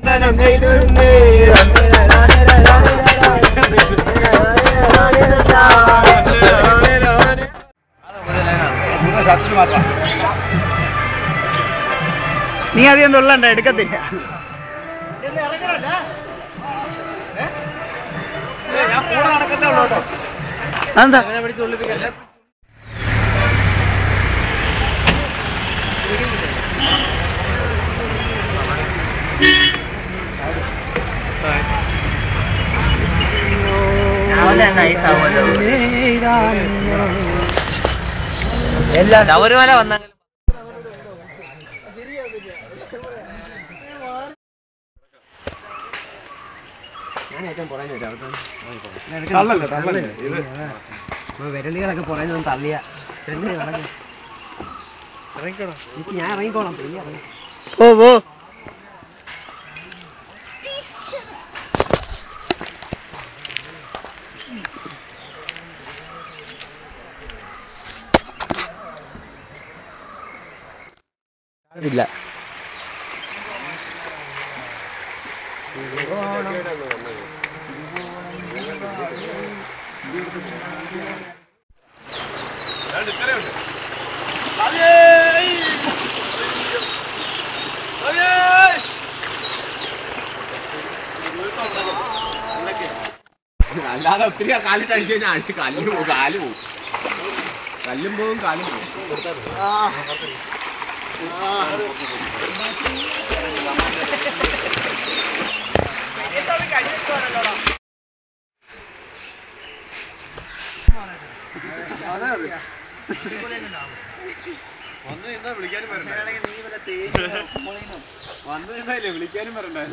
നീ അധികം തൊള്ളണ്ട എടുക്കത്തില്ല അതെന്താ ശബരിമല വന്ന വിരലികളൊക്കെ പുറകെ നിന്ന് തള്ളിയ ഞാൻ ഇറങ്ങിക്കോളാം പെയ്യ ഇറങ്ങി പോ പോ ഇല്ല അല്ലാതെ ഒത്തിരി കാലിട്ട് അടിച്ചു കഴിഞ്ഞാൽ കല്ല് പോകും കാല് പോകും കല്ലും പോകും കാലും പോകും വന്നു നിന്നാ വിളിക്കാനും വരണ്ടേ വന്നു നിന്നല്ലേ വിളിക്കാനും വരണ്ടേ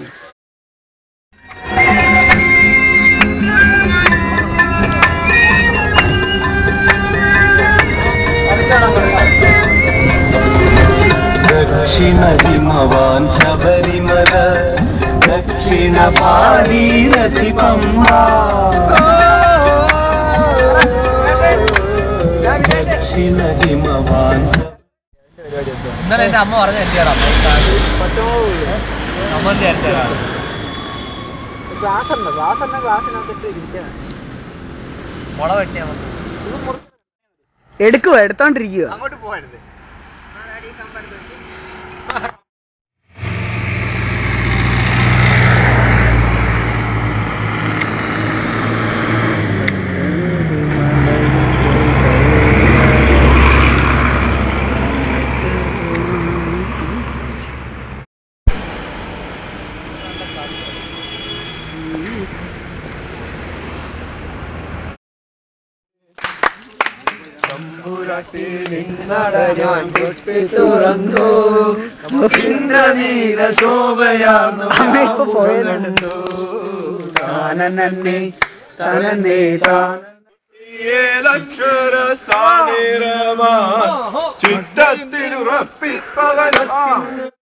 ദക്ഷിണഹിമവാൻ ശബരിമല ദക്ഷിണ ഭാഗീരഥി പമ്പ ദക്ഷിണഹിമവാൻ ഇന്നലെ എന്റെ അമ്മ പറഞ്ഞ എന്തിയാടാ അമ്മ വിചാരിച്ചാ മുള വെട്ടിയാ മതി എടുക്കുവോ എടുത്തോണ്ടിരിക്കുക അങ്ങോട്ട് പോകരുത് ഇന്ദ്രനീല ശോഭയാർന്നു അമ്മ ഇപ്പൊ പോയതുണ്ട് താനന്നെ താനന്നേ താൻ ഏഴക്ഷര സാനിരമാ ചിത്തത്തിലുറപ്പിപ്പവൻ